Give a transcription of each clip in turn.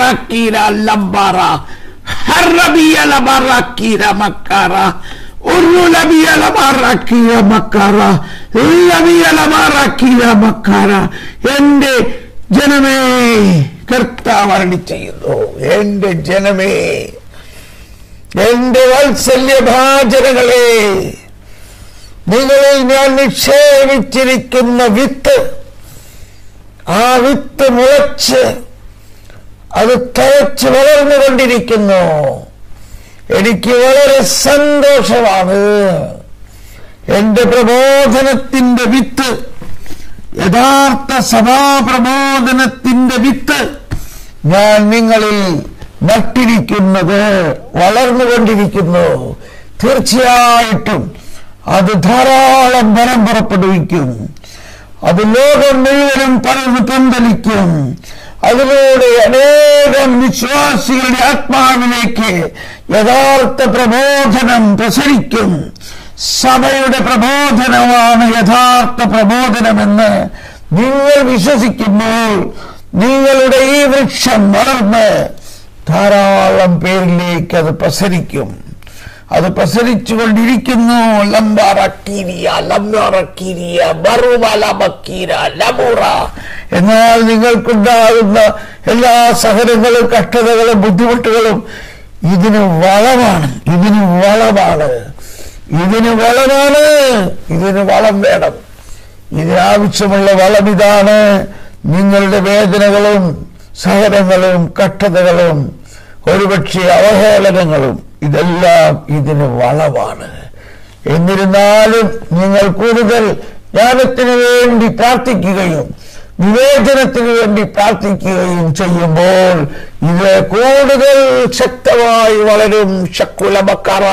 റക്കീര ലംബാറ ഹർറബിയ ലബറക്കീര മക്കാറ ഉറുലബിയ ലബറക്കീര മക്കാറ ലബിയ ലബറക്കീര മക്കാറ എന്റെ ജനമേ കർത്താവ് അരളി ചെയ്യുന്നു എന്റെ ജനമേ എന്റെ വാത്സല്യഭാചനങ്ങളെ നിങ്ങളിൽ ഞാൻ നിക്ഷേപിച്ചിരിക്കുന്ന വിത്ത് ആ വിത്ത് മുളച്ച് അത് തഴച്ച് വളർന്നുകൊണ്ടിരിക്കുന്നു എനിക്ക് വളരെ സന്തോഷമാണ് എന്റെ പ്രബോധനത്തിന്റെ വിത്ത് യഥാർത്ഥ സഭാപ്രബോധനത്തിന്റെ വിത്ത് ഞാൻ നിങ്ങളിൽ നട്ടിരിക്കുന്നത് വളർന്നുകൊണ്ടിരിക്കുന്നു തീർച്ചയായിട്ടും അത് ധാരാളം ബലം പുറപ്പെടുവിക്കും അത് ലോകം മുഴുവനും പലർന്ന് പന്തലിക്കും അതിലൂടെ അനേകം വിശ്വാസികളുടെ ആത്മാവിലേക്ക് യഥാർത്ഥ പ്രബോധനം പ്രസരിക്കും സഭയുടെ പ്രബോധനമാണ് യഥാർത്ഥ പ്രബോധനമെന്ന് നിങ്ങൾ വിശ്വസിക്കുമ്പോൾ നിങ്ങളുടെ ഈ വൃക്ഷം വളർന്ന് ധാരാളം പേരിലേക്ക് അത് പ്രസരിക്കും അത് പ്രസരിച്ചുകൊണ്ടിരിക്കുന്നു ലംബാറക്കീരിയ ലംബാറക്കീരിയ ബറുവലബക്കീര ലബുറ എന്നാൽ നിങ്ങൾക്കുണ്ടാകുന്ന എല്ലാ സഹനങ്ങളും കഷ്ടതകളും ബുദ്ധിമുട്ടുകളും ഇതിന് വളമാണ് ഇതിന് വളമാണ് ഇതിന് വളമാണ് ഇതിന് വളം വേണം ഇതിനാവശ്യമുള്ള വളം ഇതാണ് നിങ്ങളുടെ വേദനകളും സഹനങ്ങളും കഷ്ടതകളും ഒരുപക്ഷെ അവഹേളനങ്ങളും ഇതെല്ലാം ഇതിന് വളമാണ് എന്നിരുന്നാലും നിങ്ങൾ കൂടുതൽ ജ്ഞാനത്തിന് വേണ്ടി പ്രാർത്ഥിക്കുകയും വിവേചനത്തിന് വേണ്ടി പ്രാർത്ഥിക്കുകയും ചെയ്യുമ്പോൾ ഇത് കൂടുതൽ ശക്തമായി വളരും ശക്കുലമക്കറ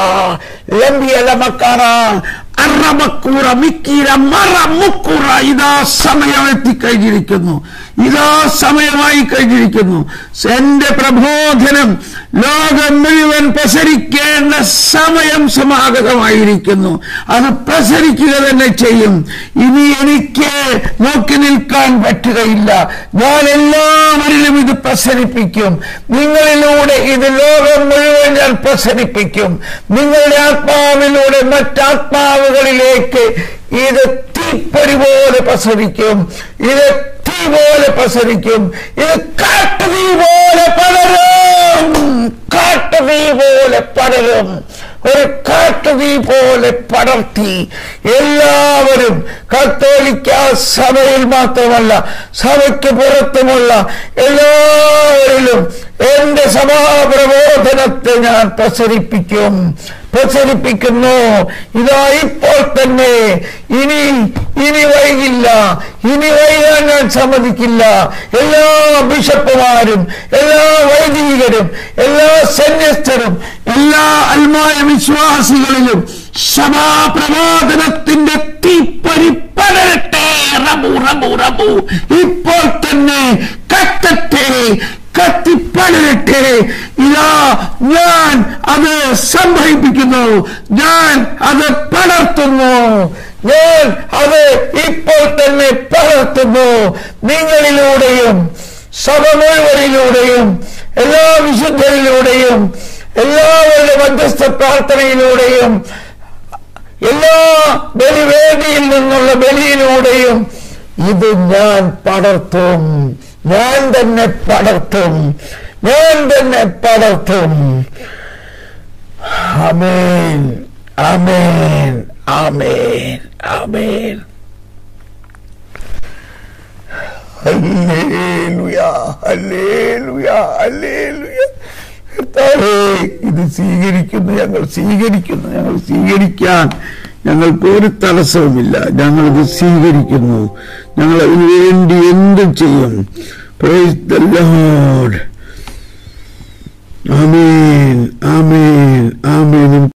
ലംബിയലമക്കറ അറമക്കൂറ മിക്കീര മറ മുക്കുറ ഇതാ സമയം എത്തിക്കഴിഞ്ഞിരിക്കുന്നു ഇതാ സമയമായി കഴിഞ്ഞിരിക്കുന്നു എന്റെ പ്രബോധനം ലോകം മുഴുവൻ പ്രസരിക്കേണ്ട സമയം സമാഗതമായിരിക്കുന്നു അത് പ്രസരിക്കുക തന്നെ ചെയ്യും ഇനി എനിക്ക് നോക്കി നിൽക്കാൻ പറ്റുകയില്ല ഞാൻ എല്ലാവരിലും ഇത് പ്രസരിപ്പിക്കും നിങ്ങളിലൂടെ ഇത് ലോകം മുഴുവൻ ഞാൻ പ്രസരിപ്പിക്കും നിങ്ങളുടെ ആത്മാവിലൂടെ മറ്റാത്മാവുകളിലേക്ക് ഇത് തീപ്പൊരി പോലെ പ്രസരിക്കും ഇത് തീ പോലെ പ്രസരിക്കും ഇത് കാട്ടുതീ പോലെ പടരും കാട്ടുതീ പോലെ പടരും ഒരു കാട്ടുതീ പോലെ പടർത്തി എല്ലാവരും കത്തോലിക്ക സഭയിൽ മാത്രമല്ല സഭയ്ക്ക് പുറത്തുമുള്ള എല്ലാവരിലും എന്റെ സഭാപ്രബോധനത്തെ ഞാൻ പ്രസരിപ്പിക്കും പ്രസരിപ്പിക്കുന്നു ഇതാ ഇപ്പോൾ തന്നെ ഇനി ഇനി വൈകില്ല ഇനി വൈകാൻ ഞാൻ സമ്മതിക്കില്ല എല്ലാ ബിഷപ്പുമാരും എല്ലാ വൈദികരും എല്ലാ സന്യസ്തരും എല്ലാ അൽമായ വിശ്വാസികളിലും സഭാപ്രബോധനത്തിന്റെ തീപ്പൊരി പടരട്ടെ റബു റബു റബു ഇപ്പോൾ തന്നെ കത്തട്ടെ കത്തിപ്പടരട്ടെ ഇതാ ഞാൻ അത് സംഭവിപ്പിക്കുന്നു ഞാൻ അത് പടർത്തുന്നു ഞാൻ അത് ഇപ്പോൾ തന്നെ പകർത്തുന്നു നിങ്ങളിലൂടെയും സഭ മുഴുവനിലൂടെയും എല്ലാ വിശുദ്ധരിലൂടെയും എല്ലാവരുടെ മധ്യസ്ഥ പ്രാർത്ഥനയിലൂടെയും എല്ലാ ബലിവേദിയിൽ നിന്നുള്ള ബലിയിലൂടെയും ഇത് ഞാൻ പടർത്തും ഞാൻ തന്നെ പടർത്തും ഞാൻ തന്നെ പടർത്തും ആമേൻ ആമേൻ ആമേൻ ആമേൻ ഹല്ലേലൂയ ഹല്ലേലൂയ ഹല്ലേലൂയ കർത്താവേ ഇത് സ്വീകരിക്കുന്നു ഞങ്ങൾ സ്വീകരിക്കുന്നു ഞങ്ങൾ സ്വീകരിക്കാൻ ഞങ്ങൾക്ക് ഒരു തടസ്സവുമില്ല ഞങ്ങളിത് സ്വീകരിക്കുന്നു ഞങ്ങൾ അതിനു വേണ്ടി എന്തും ചെയ്യും praise the Lord amen amen amen